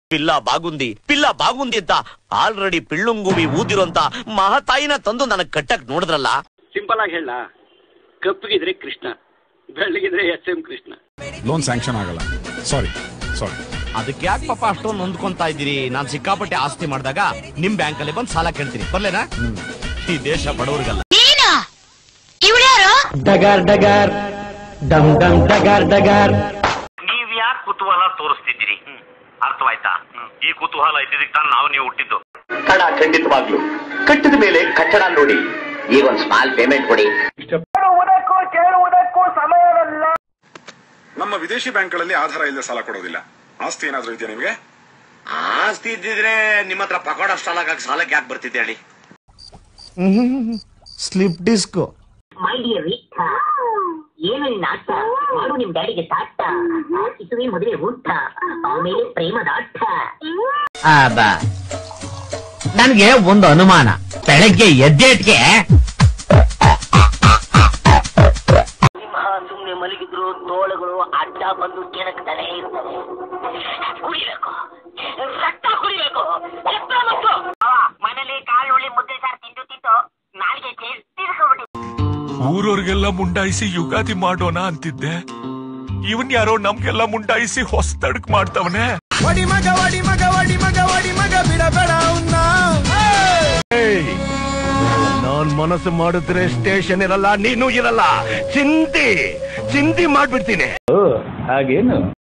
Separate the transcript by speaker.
Speaker 1: ಪಿಲ್ಲ ಬಾಗುಂದಿ ಪಿಲ್ಲ ಬಾಗುಂದಿ ಅಂತ ಆಲ್ರೆಡಿ ಪಿಳ್ಳುಂಗುಬಿ ಊದಿರೋಂತ ಮಹತಾಯಿನ ತಂದು ನನಗ್ ಕಟ್ಟಕ್ ನೋಡಿದ್ರಲ್ಲ
Speaker 2: ಸಿಂಪಲ್ ಆಗಿ ಹೇಳ ಕಪ್ಪಗಿದ್ರೆ ಕೃಷ್ಣ ಬೆಳ್ಳಗಿದ್ರೆ S M Krishna
Speaker 3: loan sanction ಆಗಲ್ಲ ಸಾರಿ ಸಾರಿ
Speaker 1: ಅದಕ್ಕೆ ಯಾಕೆ ಪಾಪ ಅಷ್ಟೊಂದು ನೊಂದ್ಕೊಂತಾ ಇದ್ದೀರಿ ನಾನ್ ಸಿಕ್ಕಾಪಟ್ಟೆ ಆಸ್ತಿ ಮಾಡಿದಾಗ ನಿಮ್ ಬ್ಯಾಂಕ್ ಅಲ್ಲಿ ಬಂದು ಸಾಲ ಕೇಳ್ತೀನಿ ಬರ್ಲೇನಾ ಈ ದೇಶ ಬಡವರಿಗಲ್ಲ
Speaker 4: ನೀನಾ ಇವಳ್ಯಾರು
Speaker 5: ಡಗಾರ್ ಡಗಾರ್ ಡಮ್ ಡಮ್ ಡಗಾರ್ ಡಗಾರ್
Speaker 6: ನೀವ್ ಯಾಕೆ ಕುತೂಹಲ ತೋರಿಸ್ತಿದ್ದೀರಿ ಅರ್ಥವಾಯ್ತಾ ಈ ಕುತೂಹಲ ಇದ್ದಿದ್ದಕ್ಕೆ ತಾನು ನಾವು ನೀವು ಹುಟ್ಟಿದ್ದು
Speaker 7: ಕಡ ಖಂಡಿತವಾಗ್ಲು ಕಟ್ಟಿದ ಮೇಲೆ ಕಟ್ಟಡ ನೋಡಿ ಈಗ ಒಂದ್ ಸ್ಮಾಲ್ ಪೇಮೆಂಟ್ ಕೊಡಿ
Speaker 3: ನಮ್ಮ ವಿದೇಶಿ ಬ್ಯಾಂಕ್ಗಳಲ್ಲಿ ಆಧಾರ ಇಲ್ಲದೆ ಸಾಲ ಕೊಡೋದಿಲ್ಲ ಆಸ್ತಿ ಏನಾದ್ರೂ ಇದೆಯಾ ನಿಮಗೆ
Speaker 6: ಆಸ್ತಿ ಇದ್ದಿದ್ರೆ ನಿಮ್ಮ ಹತ್ರ ಪಕೋಡ ಸ್ಟಾಲಾಗ ಸಾಲಕ್ಕೆ ಯಾಕೆ ಬರ್ತಿದ್ದೆ ಹೇಳಿ
Speaker 1: ಸ್ಲಿಪ್ ಡಿಸ್ಕ್
Speaker 8: ಮೈ ಡಿಯರ್ ವಿಠ ಏನು ನಿನ್ನ ಆಟ ಮಾಡು ನಿಮ್ ಡ್ಯಾಡಿಗೆ ತಾಟ ಹಾಕಿಸುವೆ ಮದುವೆ ಊಟ ಆಮೇಲೆ ಪ್ರೇಮದ ಆಟ
Speaker 5: ನನಗೆ ಒಂದು ಅನುಮಾನ ಬೆಳಗ್ಗೆ ಎದ್ದೇಟ್ಗೆ
Speaker 8: ಸಿಂಹ ಸುಮ್ನೆ ಮಲಗಿದ್ರು ತೋಳುಗಳು ಅಡ್ಡ ಬಂದು ಕೆಣಕ್ತಾನೆ ಇರ್ತವೆ ಕುಡಿಬೇಕು ರಕ್ತ ಕುಡಿಬೇಕು ರಕ್ತ ಮತ್ತು ಮನೇಲಿ ಕಾಳುಳ್ಳಿ ಮುದ್ದೆ ಸಾರು ತಿಂದು ತಿಂದು ನಾಲ್ಗೆ ತಿರ್ಸ್ಕೊಂಡ್ಬಿಟ್ಟು
Speaker 9: ಊರವ್ರಿಗೆಲ್ಲ ಮುಂಡಾಯಿಸಿ ಯುಗಾದಿ ಮಾಡೋಣ ಅಂತಿದ್ದೆ ಇವನ್ ಯಾರೋ ನಮ್ಗೆಲ್ಲ ಮುಂಡಾಯಿಸಿ ಹೊಸ್ತಡ್ಕ್ ಮಾಡ್ತವನೆ
Speaker 1: ನಾನ್ ಮನಸ್ಸು ಮಾಡಿದ್ರೆ ಸ್ಟೇಷನ್ ಇರಲ್ಲ ನೀನು ಇರಲ್ಲ ಚಿಂತಿ ಚಿಂತಿ ಮಾಡ್ಬಿಡ್ತೀನಿ
Speaker 5: ಹಾಗೇನು